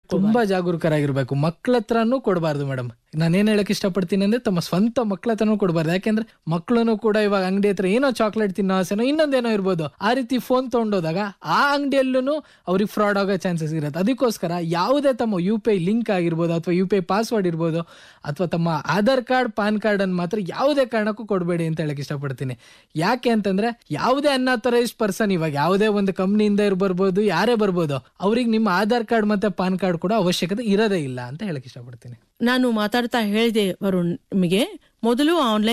ತುಂಬಾ ಜಾಗರೂಕರಾಗಿರ್ಬೇಕು ಮಕ್ಳ ಹತ್ರನೂ ಕೊಡಬಾರ್ದು ಮೇಡಮ್ ನಾನೇನ್ ಹೇಳಕ್ ಇಷ್ಟಪಡ್ತೀನಿ ಅಂದ್ರೆ ತಮ್ಮ ಸ್ವಂತ ಮಕ್ಳ ಹತ್ರನೂ ಕೊಡಬಾರ್ದು ಯಾಕೆಂದ್ರೆ ಮಕ್ಳನ್ನು ಕೂಡ ಇವಾಗ ಅಂಗಡಿ ಹತ್ರ ಏನೋ ಚಾಕ್ಲೇಟ್ ತಿನ್ನೋ ಆಸೆನೋ ಇನ್ನೊಂದೇನೋ ಇರ್ಬೋದು ಆ ರೀತಿ ಫೋನ್ ತಗೊಂಡೋದಾಗ ಆ ಅಂಗಡಿಯಲ್ಲೂ ಅವ್ರಿಗೆ ಫ್ರಾಡ್ ಆಗೋ ಚಾನ್ಸಸ್ ಇರುತ್ತೆ ಅದಕ್ಕೋಸ್ಕರ ಯಾವುದೇ ತಮ್ಮ ಯು ಪಿ ಐ ಲಿಂಕ್ ಆಗಿರ್ಬೋದು ಅಥವಾ ಯು ಪಿ ಐ ಪಾಸ್ವರ್ಡ್ ಇರ್ಬೋದು ಅಥವಾ ತಮ್ಮ ಆಧಾರ್ ಕಾರ್ಡ್ ಪಾನ್ ಕಾರ್ಡ್ ಅನ್ನು ಮಾತ್ರ ಯಾವುದೇ ಕಾರಣಕ್ಕೂ ಕೊಡಬೇಡಿ ಅಂತ ಹೇಳಕ್ ಇಷ್ಟಪಡ್ತೀನಿ ಯಾಕೆ ಅಂತಂದ್ರೆ ಯಾವುದೇ ಅನ್ಅಥರೈಸ್ಡ್ ಪರ್ಸನ್ ಇವಾಗ ಯಾವುದೇ ಒಂದು ಕಂಪ್ನಿಯಿಂದ ಇರ್ ಬರ್ಬೋದು ಯಾರೇ ಬರ್ಬೋದು ಅವ್ರಿಗೆ ನಿಮ್ಮ ಆಧಾರ್ ಕಾರ್ಡ್ ಮತ್ತೆ ಪಾನ್ ಕಾರ್ಡ್ ಕೂಡ ಅವಶ್ಯಕತೆ ಇರೋದೇ ಇಲ್ಲ ಅಂತ ಹೇಳಕ್ ಇಷ್ಟಪಡ್ತೀನಿ ನಾನು ಮಾತಾಡ್ತಾ ಹೇಳಿದೆ ವರುಣ್ ನಿಮಗೆ ಮೊದಲು ಆನ್ಲೈನ್